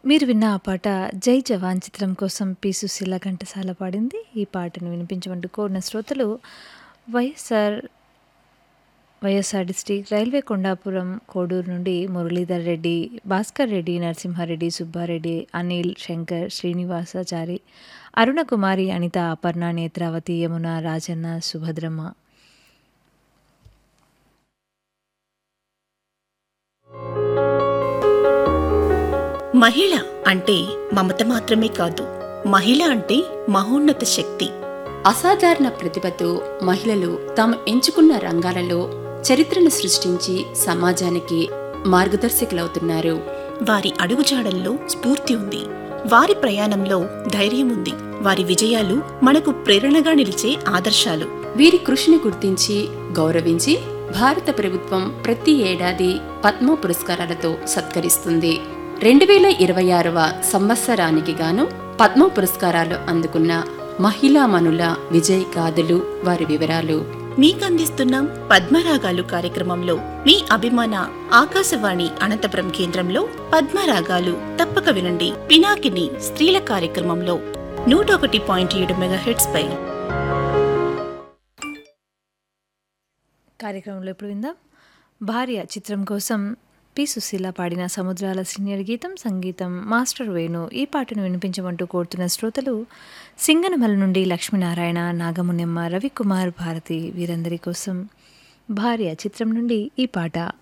మీరు విన్న ఆ పాట 'జై జవాన్' చిత్రం కోసం పి. సుశీల ఘంటసాల పాడింది. ఈ పాటను వినిపించమంటూ కోరిన శ్రోతలు వైఎస్ఆర్ వైఎస్ఆర్ డిస్ట్రిక్ట్ రైల్వే కొండాపురం కోడూరు నుండి మురళీధర్ రెడ్డి, భాస్కర్ రెడ్డి, నరసింహారెడ్డి, సుబ్బారెడ్డి, అనిల్, శంకర్, శ్రీనివాసాచారి, అరుణకుమారి, అనిత, అపర్ణ, నేత్రావతి, యమున, రాజన్న, సుభద్రమ్మ. మహిళ అంటే మమత మాత్రమే కాదు మహిళ అంటే మహోన్నత శక్తి అసాధారణ ప్రతిభతో మహిళలు తాము ఎంచుకున్న రంగాలలో చరిత్రను సృష్టించి సమాజానికి మార్గదర్శకులవుతున్నారు వారి అడుగుజాడల్లో స్ఫూర్తి ఉంది వారి ప్రయాణంలో ధైర్యం ఉంది వారి విజయాలు మనకు ప్రేరణగా నిలిచే ఆదర్శాలు వీరి కృషిని గుర్తించి గౌరవించి భారత ప్రభుత్వం ప్రతి ఏడాది పద్మ పురస్కారాలతో సత్కరిస్తుంది రెండు వేల ఇరవై ఆరవ సంవత్సరానికి గాను పద్మ పురస్కారాలు అందుకున్న మహిళామణుల విజయ్ గాథలు వారి వివరాలు మీకందిస్తున్నాం పద్మరాగాలు కార్యక్రమంలో మీ అభిమాన ఆకాశవాణి అనంతపురం కేంద్రంలో పద్మరాగాలు తప్పక వినండి పినాకిని స్త్రీల కార్యక్రమంలో నూట ఒకటి పాయింట్ ఏడు మెగాహెట్స్ పై కార్యక్రమంలో ఇప్పుడు విందాం భార్య చిత్రం కోసం పి సుశీల పాడిన సముద్రాల సీనియర్ గీతం సంగీతం మాస్టర్ వేణు ఈ పాటను వినిపించమంటూ కోరుతున్న శ్రోతలు సింగనమల నుండి లక్ష్మీనారాయణ నాగమున్నెమ్మ రవికుమార్ భారతి వీరందరి కోసం భార్య చిత్రం నుండి ఈ పాట